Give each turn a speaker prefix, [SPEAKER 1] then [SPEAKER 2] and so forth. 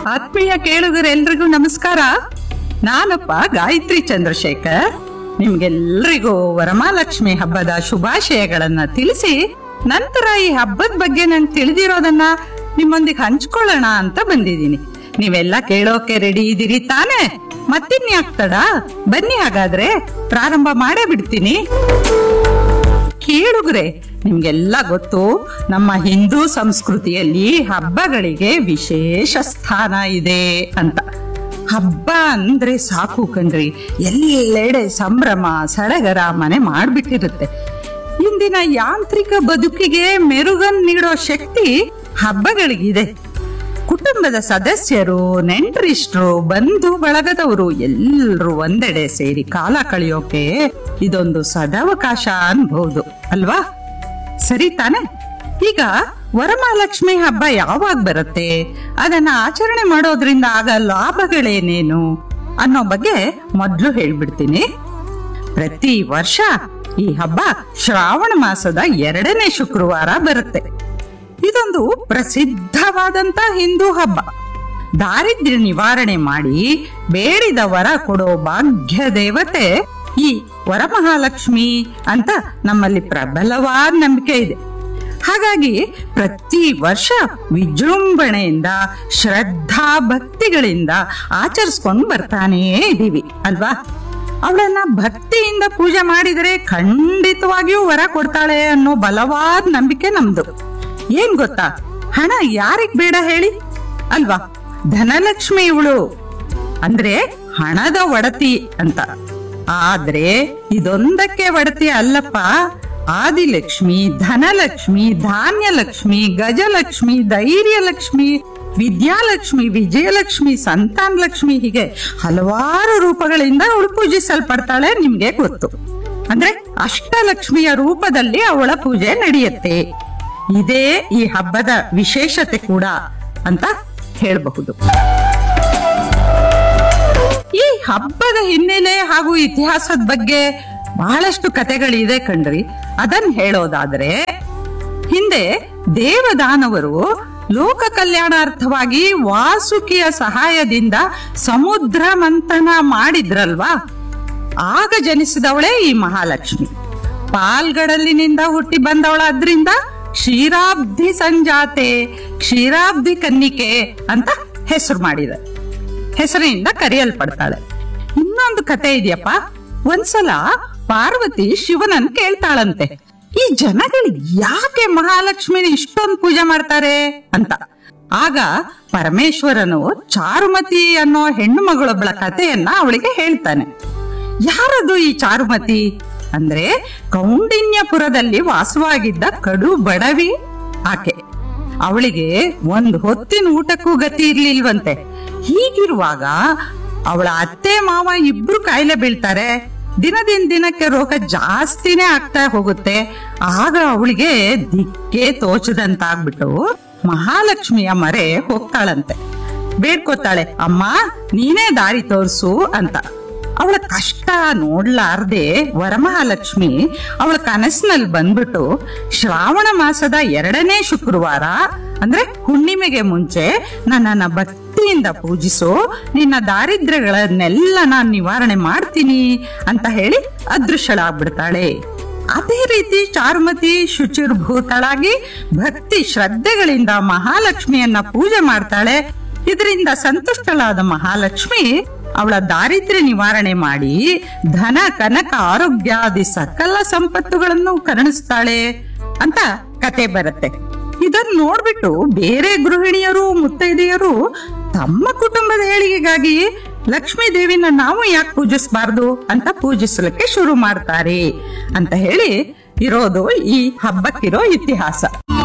[SPEAKER 1] ಆತ್ಮೀಯ ಕೇಳುಗರೆಲ್ರಿಗೂ ನಮಸ್ಕಾರ ನಾನಪ್ಪ ಗಾಯತ್ರಿ ಚಂದ್ರಶೇಖರ್ ನಿಮ್ಗೆಲ್ರಿಗೂ ವರಮಹಾಲಕ್ಷ್ಮಿ ಹಬ್ಬದ ಶುಭಾಶಯಗಳನ್ನ ತಿಳಿಸಿ ನಂತರ ಈ ಹಬ್ಬದ ಬಗ್ಗೆ ನಂಗೆ ತಿಳಿದಿರೋದನ್ನ ನಿಮ್ಮೊಂದಿಗೆ ಹಂಚ್ಕೊಳ್ಳೋಣ ಅಂತ ಬಂದಿದ್ದೀನಿ ನೀವೆಲ್ಲ ಕೇಳೋಕೆ ರೆಡಿ ಇದೀರಿ ತಾನೇ ಮತ್ತಿನ್ಯಾಕ್ತಡ ಬನ್ನಿ ಹಾಗಾದ್ರೆ ಪ್ರಾರಂಭ ಮಾಡೇ ಬಿಡ್ತೀನಿ ಕೇಳುಗ್ರೆ ನಿಮ್ಗೆಲ್ಲ ಗೊತ್ತು ನಮ್ಮ ಹಿಂದೂ ಸಂಸ್ಕೃತಿಯಲ್ಲಿ ಹಬ್ಬಗಳಿಗೆ ವಿಶೇಷ ಸ್ಥಾನ ಇದೆ ಅಂತ ಹಬ್ಬ ಅಂದ್ರೆ ಸಾಕು ಕಣ್ರಿ ಎಲ್ಲೆಡೆ ಸಂಭ್ರಮ ಸಡಗರ ಮನೆ ಮಾಡ್ಬಿಟ್ಟಿರುತ್ತೆ ಇಂದಿನ ಯಾಂತ್ರಿಕ ಬದುಕಿಗೆ ಮೆರುಗನ್ ನೀಡೋ ಶಕ್ತಿ ಹಬ್ಬಗಳಿಗಿದೆ ಕುಟುಂಬದ ಸದಸ್ಯರು ನೆಂಟರಿಷ್ಟ್ರು ಬಂಧು ಬಳಗದವರು ಎಲ್ಲರೂ ಒಂದೆಡೆ ಸೇರಿ ಕಾಲ ಕಳೆಯೋಕೆ ಇದೊಂದು ಸದಾವಕಾಶ ಅನ್ಬಹುದು ಅಲ್ವಾ ಸರಿ ತಾನೆ ಈಗ ವರಮಹಾಲಕ್ಷ್ಮಿ ಹಬ್ಬ ಯಾವಾಗ ಬರುತ್ತೆ ಅದನ್ನ ಆಚರಣೆ ಮಾಡೋದ್ರಿಂದ ಆಗ ಲಾಭಗಳೇನೇನು ಅನ್ನೋ ಬಗ್ಗೆ ಮೊದ್ಲು ಹೇಳ್ಬಿಡ್ತೀನಿ ಪ್ರತಿ ವರ್ಷ ಈ ಹಬ್ಬ ಶ್ರಾವಣ ಮಾಸದ ಎರಡನೇ ಶುಕ್ರವಾರ ಬರುತ್ತೆ ಇದೊಂದು ಪ್ರಸಿದ್ಧವಾದಂತ ಹಿಂದೂ ಹಬ್ಬ ದಾರಿದ್ರ್ಯ ನಿವಾರಣೆ ಮಾಡಿ ಬೇಡಿದ ವರ ಕೊಡೋ ಭಾಗ್ಯ ದೇವತೆ ಈ ವರಮಹಾಲಕ್ಷ್ಮಿ ಅಂತ ನಮ್ಮಲ್ಲಿ ಪ್ರಬಲವಾದ ನಂಬಿಕೆ ಇದೆ ಹಾಗಾಗಿ ಪ್ರತಿ ವರ್ಷ ವಿಜೃಂಭಣೆಯಿಂದ ಶ್ರದ್ಧಾ ಭಕ್ತಿಗಳಿಂದ ಆಚರಿಸ್ಕೊಂಡು ಬರ್ತಾನೇ ಇದೀವಿ ಅಲ್ವಾ ಅವಳನ್ನ ಭಕ್ತಿಯಿಂದ ಪೂಜೆ ಮಾಡಿದರೆ ಖಂಡಿತವಾಗಿಯೂ ವರ ಕೊಡ್ತಾಳೆ ಅನ್ನೋ ಬಲವಾದ ನಂಬಿಕೆ ನಮ್ದು ಏನ್ ಗೊತ್ತಾ ಹಣ ಯಾರಿಗ್ ಬೇಡ ಹೇಳಿ ಅಲ್ವಾ ಧನಲಕ್ಷ್ಮಿ ಇವಳು ಅಂದ್ರೆ ಹಣದ ಒಡತಿ ಅಂತ ಆದ್ರೆ ಇದೊಂದಕ್ಕೆ ಒಡತಿ ಅಲ್ಲಪ್ಪ ಆದಿಲಕ್ಷ್ಮಿ ಧನಲಕ್ಷ್ಮಿ ಧಾನ್ಯಲಕ್ಷ್ಮಿ ಗಜಲಕ್ಷ್ಮಿ ಧೈರ್ಯಲಕ್ಷ್ಮಿ ವಿದ್ಯಾಲಕ್ಷ್ಮಿ ವಿಜಯಲಕ್ಷ್ಮಿ ಸಂತಾನ ಲಕ್ಷ್ಮಿ ಹೀಗೆ ಹಲವಾರು ರೂಪಗಳಿಂದ ಅವಳು ಪೂಜಿಸಲ್ಪಡ್ತಾಳೆ ನಿಮ್ಗೆ ಗೊತ್ತು ಅಂದ್ರೆ ಅಷ್ಟಲಕ್ಷ್ಮಿಯ ರೂಪದಲ್ಲಿ ಅವಳ ಪೂಜೆ ನಡೆಯುತ್ತೆ ಇದೇ ಈ ಹಬ್ಬದ ವಿಶೇಷತೆ ಕೂಡ ಅಂತ ಹೇಳಬಹುದು ಈ ಹಬ್ಬದ ಹಿನ್ನೆಲೆ ಹಾಗೂ ಇತಿಹಾಸದ ಬಗ್ಗೆ ಬಹಳಷ್ಟು ಕಥೆಗಳಿದೆ ಕಣ್ರಿ ಅದನ್ನ ಹೇಳೋದಾದ್ರೆ ಹಿಂದೆ ದೇವದಾನವರು ಲೋಕ ಕಲ್ಯಾಣಾರ್ಥವಾಗಿ ವಾಸುಕಿಯ ಸಹಾಯದಿಂದ ಸಮುದ್ರ ಮಂಥನ ಮಾಡಿದ್ರಲ್ವಾ ಆಗ ಜನಿಸಿದವಳೇ ಈ ಮಹಾಲಕ್ಷ್ಮಿ ಪಾಲ್ಗಡಲಿನಿಂದ ಹುಟ್ಟಿ ಬಂದವಳಾದ್ರಿಂದ ಕ್ಷೀರಾಬ್ಧಿ ಸಂಜಾತೆ ಕ್ಷೀರಾಬ್ಧಿ ಕನ್ನಿಕೆ ಅಂತ ಹೆಸರು ಮಾಡಿದ ಹೆಸರಿನಿಂದ ಕರೆಯಲ್ಪಡ್ತಾಳೆ ಇನ್ನೊಂದು ಕತೆ ಇದೆಯಪ್ಪ ಒಂದ್ಸಲ ಪಾರ್ವತಿ ಶಿವನನ್ ಕೇಳ್ತಾಳಂತೆ ಈ ಜನಗಳು ಯಾಕೆ ಮಹಾಲಕ್ಷ್ಮಿನ ಇಷ್ಟೊಂದು ಪೂಜೆ ಮಾಡ್ತಾರೆ ಅಂತ ಆಗ ಪರಮೇಶ್ವರನು ಚಾರುಮತಿ ಅನ್ನೋ ಹೆಣ್ಣು ಮಗಳೊಬ್ಬಳ ಕಥೆಯನ್ನ ಅವಳಿಗೆ ಹೇಳ್ತಾನೆ ಯಾರದು ಈ ಚಾರುಮತಿ ಅಂದ್ರೆ ಕೌಂಡಿನ್ಯಪುರದಲ್ಲಿ ವಾಸವಾಗಿದ್ದ ಕಡು ಬಡವಿ ಆಕೆ ಅವಳಿಗೆ ಒಂದು ಹೊತ್ತಿನ ಊಟಕ್ಕೂ ಗತಿ ಇರ್ಲಿಲ್ವಂತೆ ಹೀಗಿರುವಾಗ ಅವಳ ಅತ್ತೆ ಮಾವ ಇಬ್ರು ಕಾಯಿಲೆ ಬೀಳ್ತಾರೆ ದಿನದಿಂದ ದಿನಕ್ಕೆ ರೋಗ ಜಾಸ್ತಿನೇ ಆಗ್ತಾ ಹೋಗುತ್ತೆ ಆಗ ಅವಳಿಗೆ ದಿಕ್ಕೆ ತೋಚದಂತಾಗ್ಬಿಟ್ಟು ಮಹಾಲಕ್ಷ್ಮಿಯ ಮರೆ ಹೋಗ್ತಾಳಂತೆ ಬೇಡ್ಕೋತಾಳೆ ಅಮ್ಮ ನೀನೇ ದಾರಿ ತೋರ್ಸು ಅಂತ ಅವಳ ಕಷ್ಟ ನೋಡ್ಲಾರ್ದೆ ವರಮಹಾಲಕ್ಷ್ಮಿ ಅವಳ ಕನಸಿನಲ್ಲಿ ಬಂದ್ಬಿಟ್ಟು ಶ್ರಾವಣ ಮಾಸದ ಎರಡನೇ ಶುಕ್ರವಾರ ಅಂದ್ರೆ ಹುಣ್ಣಿಮೆಗೆ ಮುಂಚೆ ನನ್ನನ್ನ ಭಕ್ತಿಯಿಂದ ಪೂಜಿಸು ನಿನ್ನ ದಾರಿದ್ರ್ಯಗಳನ್ನೆಲ್ಲ ನಾನು ನಿವಾರಣೆ ಮಾಡ್ತೀನಿ ಅಂತ ಹೇಳಿ ಅದೃಶ್ಯಳಾಗ್ಬಿಡ್ತಾಳೆ ಅದೇ ರೀತಿ ಚಾರುಮತಿ ಶುಚಿರ್ಭೂತಳಾಗಿ ಭಕ್ತಿ ಶ್ರದ್ಧೆಗಳಿಂದ ಮಹಾಲಕ್ಷ್ಮಿಯನ್ನ ಪೂಜೆ ಮಾಡ್ತಾಳೆ ಇದರಿಂದ ಸಂತುಷ್ಟಳಾದ ಮಹಾಲಕ್ಷ್ಮಿ ಅವಳ ದಾರಿದ್ರ್ಯ ನಿವಾರಣೆ ಮಾಡಿ ಧನ ಕನಕ ಆರೋಗ್ಯಾದಿ ಸಕಲ ಸಂಪತ್ತುಗಳನ್ನು ಕರುಣಿಸ್ತಾಳೆ ಅಂತ ಕತೆ ಬರುತ್ತೆ ಇದನ್ನ ನೋಡ್ಬಿಟ್ಟು ಬೇರೆ ಗೃಹಿಣಿಯರು ಮುತ್ತೈದೆಯರು ತಮ್ಮ ಕುಟುಂಬದ ಏಳಿಗೆಗಾಗಿ ಲಕ್ಷ್ಮೀ ದೇವಿನ ನಾವು ಯಾಕೆ ಪೂಜಿಸಬಾರ್ದು ಅಂತ ಪೂಜಿಸಲಿಕ್ಕೆ ಶುರು ಮಾಡ್ತಾರೆ ಅಂತ ಹೇಳಿ ಇರೋದು ಈ ಹಬ್ಬಕ್ಕಿರೋ ಇತಿಹಾಸ